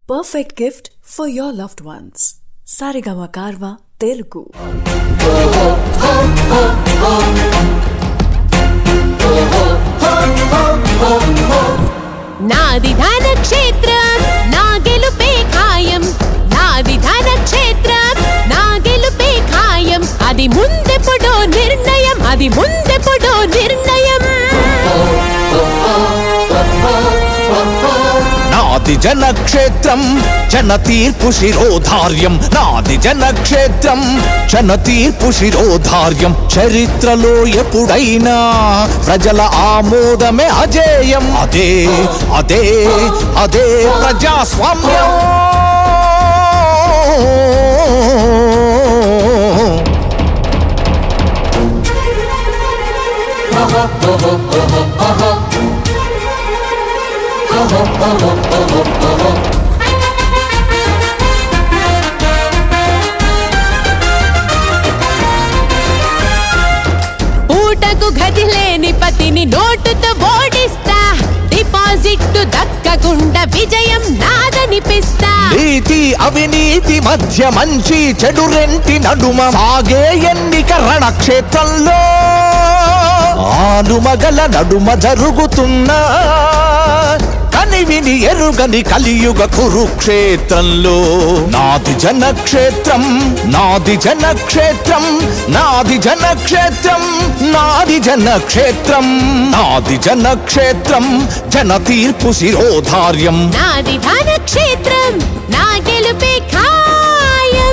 perfect gift for your loved ones. Sarigama Karva Telugu. నాది ధన క్షేత్రం నా గెలుపే ఖాయం నాది ధన క్షేత్రం నా గెలుపే ఖాయం అది ముందెప్పుడో నిర్ణయం అది ముందెప్పుడో నిర్ణయం నాది జనక్షేత్రం జన తీర్పు శిరోధార్యం నాది జనక్షేత్రం జన తీర్పు శిరోధార్యం చరిత్రలో ఎప్పుడైనా ప్రజల ఆమోదమే అజేయం అదే అదే అదే ప్రజాస్వామ్యం పూటకు గది లేని పతిని నోటుతో ఓడిస్తా డిపాజిట్ దక్కకుండా విజయం నాదనిపిస్తా నీతి అవినీతి మధ్య మంచి చెడు రెంటి నడుమ సాగే ఎన్నిక రణక్షేత్రంలో ఆలుమగల నడుమ జరుగుతున్నా కనివిని ఎరుగని కలియుగ కురుక్షేత్రంలో నాది జనక్షేత్రం నాది జనక్షేత్రం నాది జనక్షేత్రం నాది జనక్షేత్రం నాది జనక్షేత్రం జన తీర్పు శిరోధార్యం నాది ధన క్షేత్రం నా గెలుపే ఖాయం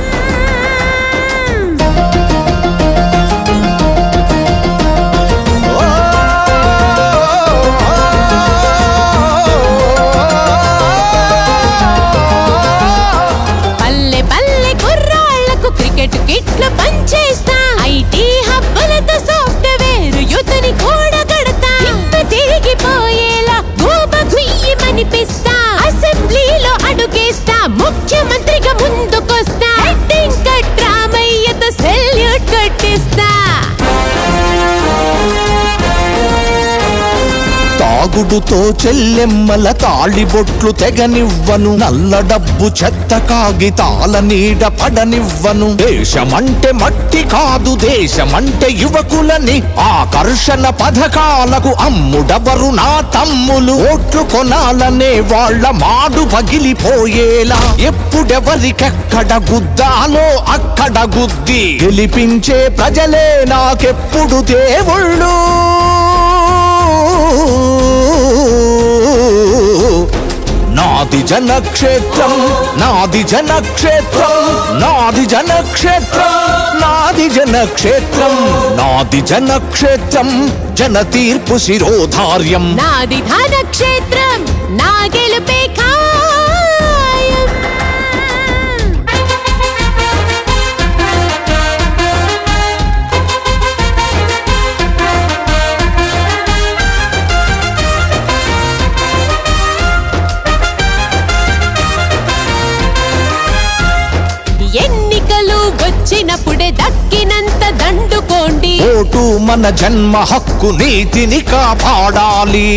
పల్లె పల్లె కుర్రాళ్లకు క్రికెట్ కిట్లు పంచేస్తా ఐటీ హబ్బులతో సాఫ్ట్వేర్ యుద్ధని కూడా కడతా ఇంత తిరిగిపోయేలా గోప గుయ్యమనిపిస్తా అసెంబ్లీలో అడుగేస్తా ముఖ్యమంత్రిగా ముందుకొస్తా హెడ్డింగ్ కట్ రామయ్యతో సెల్యూట్ కొట్టిస్తా తాగుడుతో చెల్లెమ్మల తాళిబొట్లు తెగనివ్వను నల్ల డబ్బు చెత్త కాగితాల నీడ పడనివ్వను దేశమంటే మట్టి కాదు దేశమంటే యువకులని ఆకర్షణ పథకాలకు అమ్ముడవరు నా తమ్ములు ఓట్లు కొనాలనే వాళ్ళ మాడు పగిలిపోయేలా ఎప్పుడెవరికెక్కడ గుద్దాలో అక్కడ గుద్ది గెలిపించే ప్రజలే నాకెప్పుడు దేవుళ్ళు నాది జనక్షేత్రం నాది జనక్షేత్రం నాది జనక్షేత్రం నాది జనక్షేత్రం నాది జనక్షేత్రం జన తీర్పు శిరోధార్యం నాది ధన క్షేత్రం నా గెలుపే ఖాయం ఎన్నికలు వచ్చినప్పుడే దక్కినంత దండుకోండి ఓటు మన జన్మ హక్కు నీతిని కాపాడాలి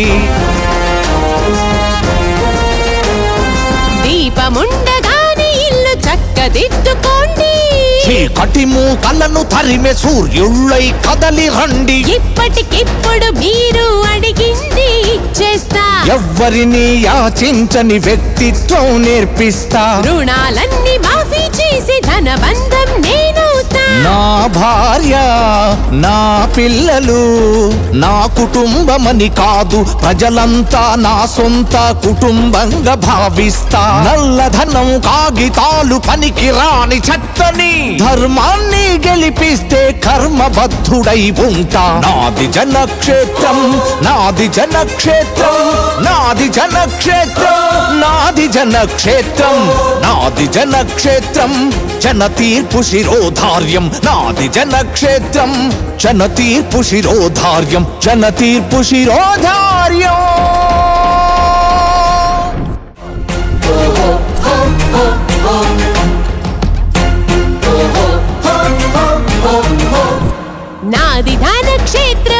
దీపముండగానే ఇల్లు చక్కదిద్దుకోండి చీకటి మూకలను తరిమే సూర్యుళ్ళై కదలి రండి ఇప్పటికిప్పుడు మీరు అడిగింది ఇచ్చేస్తా ఎవ్వరిని యాచించని వ్యక్తిత్వం నేర్పిస్తా రుణాలన్నీ మాఫీ చేసి ధనబంధం నేనవుతా నా భార్య నా పిల్లలు నా కుటుంబమని కాదు ప్రజలంతా నా సొంత కుటుంబంగా భావిస్తా నల్లధనం కాగితాలు పనికి రాని చెత్తని ధర్మాన్ని గెలిపిస్తే కర్మబద్ధుడై ఉంటా నాది జనక్షేత్రం నాది జనక్షేత్రం నాది జనక్షేత్రం నాది జనక్షేత్రం నాది జనక్షేత్రం జన తీర్పు శిరోధార్యం నాది జనక్షేత్రం జన తీర్పు శిరోధార్యం జన తీర్పు శిరోధార్యం నాది ధన క్షేత్రం